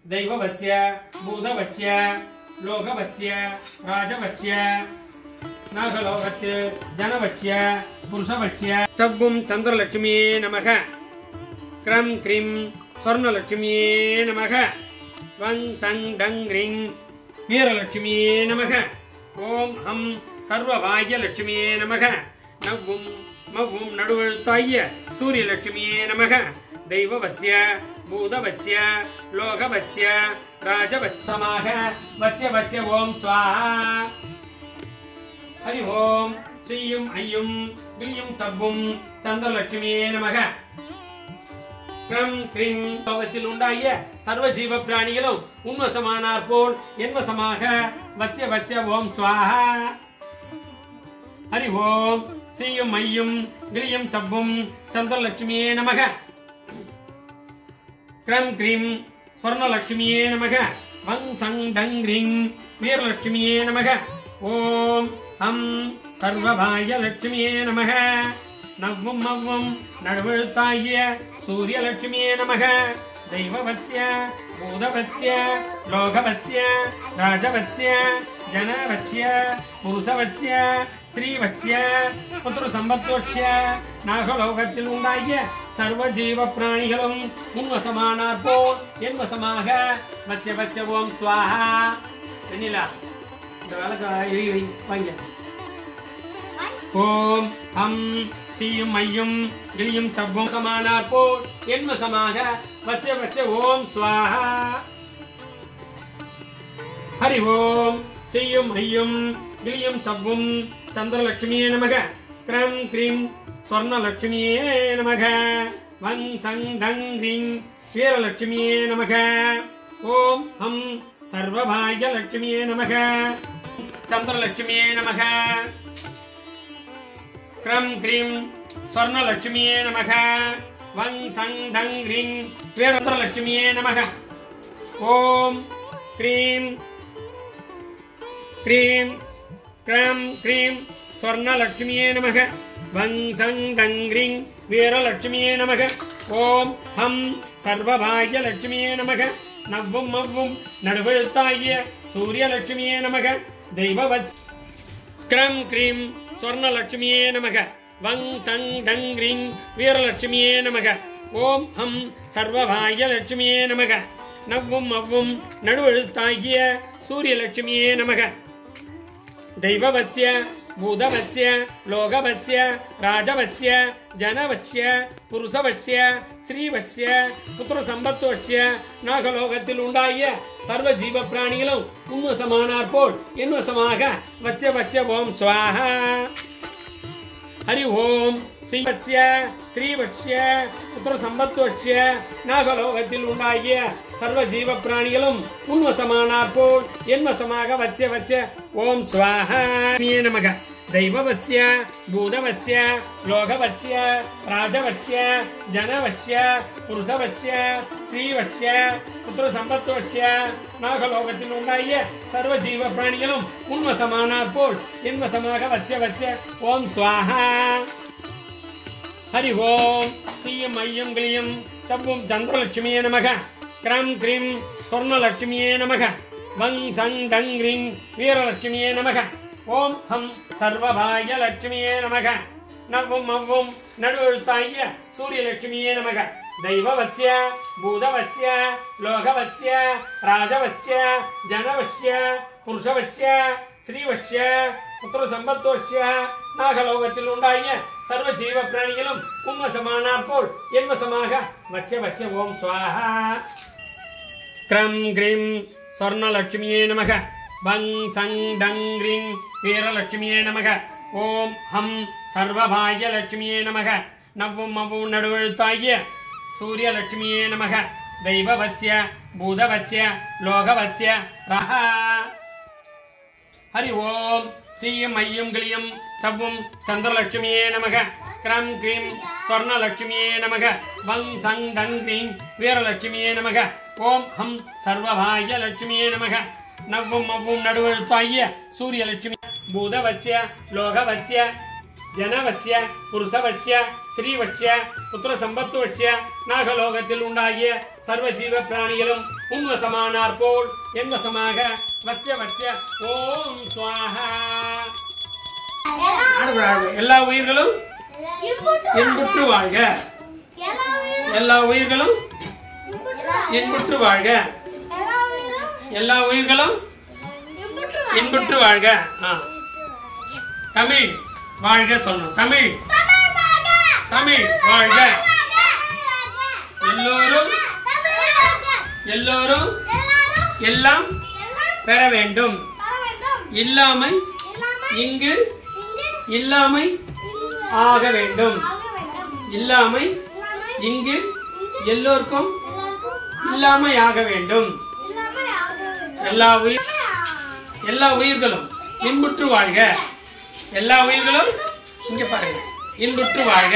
दैववस्य भूतवस्य लोकवस्य राजवस्य नागलोकस्य जनवस्य पुरुषवस्य चब्बुं चन्द्रलक्ष्म्ये नमः क्रं क्रीं स्वर्णलक्ष्म्ये नमः वं सं डं ह्रीं वीरलक्ष्म्ये नमः ஓம் ஹம் சர்வபாகியலட்சுமியே நமக நவ்வும் மவ்வும் நடுவெழுத்தாய சூரியலட்சுமியே நமக தெய்வவசிய பூதவசிய லோகவசிய ராஜவத்சமாக வசிய வசிய ஓம் ஸ்வாஹா ஹரி ஓம் ஸ்ரீயும் ஐயும் கிரியும் சவ்வும் சந்திரலட்சுமியே நமக கிரம் கிரீம் லோகத்தில் உண்டாகிய சர்வ ஜீவ பிராணிகளும் உன்வசமானார் போல் என்வசமாக வசிய வசிய ஓம் ஸ்வாஹா ஹரி ஓம் ஸ்ரீயும் ஐயும் கிரியும் சவ்வும் சந்திரலட்சுமியே நமக கிரம் கிரீம் ஸ்வர்ணலட்சுமியே நமக வங் சங் டங் ரிங் வீரலட்சுமியே நமக ஓம் ஹம் சர்வபாய லட்சுமியே நமக நவ்வும் மவ்வும் நடுவெழுத்தாகிய சூரியலட்சுமியே நமக தெய்வவசிய பூதவசிய லோகவசிய ராஜவசிய ஜனவசிய புருஷவசிய ஸ்ரீவசிய புத்திர சம்பத்தோட்சிய நாகலோகத்தில் உண்டாகிய சர்வ ஜீவ பிராணிகளும் உன்வசமானார் போல் என் வசமாக வசிய வசிய ஓம் ஸ்வாஹா வெண்ணிலா இந்த விளக்க எரி எரி வாங்க ஓம் ஹம் ஸ்ரீயும் ஐயும் கிளியும் சவ்வும் சமானார் போல் என் வசமாக வசிய வசிய ஓம் ஸ்வாஹா ஹரி ஓம் ஸ்ரீயும் ஐயும் கிளியும் சவ்வும் சந்திரலட்சுமியே நமக கிரம் கிரீம் ஸ்வர்ணலட்சுமியே நமக வங் சங் டங் ரிங் வீரலட்சுமியே நமக ஓம் ஹம் சர்வபாகியலட்சுமியே நமக சந்திரலட்சுமியே நமக கிரம் கிரீம் ஸ்வர்ணலட்சுமியே நமக வங் சங் டங் ரிங் வீரலட்சுமியே நமக ஓம் க்ரீம் க்ரீம் க்ரம் க்ரீம் ஸ்வர்ணலட்சுமியே நமக வங் சங் டங் ரிங் வீரலட்சுமியே நமக ஓம் ஹம் சர்வபாகியலட்சுமியே நமக நவ்வும் மவ்வும் நடுவெழுத்தாகிய சூரியலட்சுமியே நமக தெய்வவத் கிரம் க்ரீம் ஸ்வர்ணலட்சுமியே நமக வங் சங் டங் ரிங் வீரலட்சுமியே நமக ஓம் ஹம் சர்வபாகியலட்சுமியே நமக நவ்வும் மவ்வும் நடுவெழுத்தாகிய சூரியலட்சுமியே நமக தெய்வவசிய பூதவசிய லோகவசிய ராஜவசிய ஜனவசிய புருஷவசிய ஸ்ரீவசிய புத்திர சம்பத்துவசிய நாகலோகத்தில் உண்டாகிய சர்வ ஜீவ பிராணிகளும் உன்வசமானார் போல் என்வசமாக வசிய வசிய ஓம் ஸ்வாஹா ஹரி ஓம் ஸ்ரீவசிய ஸ்ரீவசிய புத்திர சம்பத்துவசிய நாகலோகத்தில் உண்டாகிய சர்வ ஜீவ பிராணிகளும் உன்வசமானார் போல் என்வசமாக வசிய வசிய ஓம் ஸ்வாஹா நமக தெய்வவசிய பூதவசிய லோகவசிய ராஜவசிய ஜனவசிய புருஷவசிய ஸ்ரீவசிய புத்திர சம்பத்துவசிய நாகலோகத்தில் உண்டாகிய சர்வ ஜீவ பிராணிகளும் உன்வசமானார் போல் என்வசமாக வசிய வசிய ஓம் ஸ்வாஹா ஹரி ஓம் ஸ்ரீயம் ஐயம் கிளியம் சவ்வும் சந்திரலட்சுமியே நமக கிரம் கிரீம் ஸ்வர்ணலட்சுமியே நமக வங் சங் டங் ரிங் வீரலட்சுமியே நமக ஓம் ஹம் சர்வபாய லட்சுமியே நமக நவ்வும் மவ்வும் நடுவெழுத்தாகிய சூரியலட்சுமியே நமக தெய்வவசிய பூதவசிய லோகவசிய ராஜவசிய ஜனவசிய புருஷவசிய ஸ்ரீவசிய புத்திர சம்பத்தோஷ்ய நாகலோகத்தில் உண்டாகிய சர்வ ஜீவ பிராணிகளும் உன்வசமானார் போல் என்வசமாக வசிய வசிய ஓம் ஸ்வாஹா கிரம் கிரீம் ஸ்வர்ணலட்சுமியே நமக வங் சங் டங் ரிங் வீரலட்சுமியே நமக ஓம் ஹம் சர்வபாகியலட்சுமியே நமக நவ்வும் மவ்வும் நடுவெழுத்தாகிய சூரியலட்சுமியே நமக தெய்வவசிய பூதவசிய லோகவசிய ரஹா ஹரி ஓம் ஸ்ரீயும் ஐயும் கிளியும் சவ்வும் சந்திரலட்சுமியே நமக கிரம் கிரீம் ஸ்வர்ணலட்சுமியே நமக வங் சங் டங் க்ரீம் வீரலட்சுமியே நமக ஓம் ஹம் சர்வபாகிய லட்சுமியே நமக நவ்வும் மவ்வும் நடுவெழுத்தாகிய சூரியலட்சுமி பூதவசிய லோகவசிய ஜனவசிய புருஷவசிய ஸ்ரீவசிய புத்திர சம்பத்துவசிய நாகலோகத்தில் உண்டாகிய சர்வ ஜீவ பிராணிகளும் உன்வசமானார் போல் என் வசமாக வசிய வசிய ஓம் சுவாஹா ஆடுபடு, ஆடுபடு. எல்லா உயிர்களும் இன்புற்று வாழ்க எல்லா உயிர்களும் இன்புற்று வாழ்க எல்லா உயிர்களும் இன்புற்று வாழ்க ஆ. தமிழ் வாழ்க சொல்லணும் தமிழ் தமிழ் வாழ்க எல்லோரும் எல்லோரும் எல்லாம் பெற வேண்டும் இல்லாமை இங்கு இல்லாமை ஆக வேண்டும் இல்லாமை இங்கு எல்லோருக்கும் இல்லாமை ஆக வேண்டும் எல்லா உயிர் எல்லா உயிர்களும் இன்புற்று வாழ்க எல்லா உயிர்களும் இங்க பாருங்க இன்புற்று வாழ்க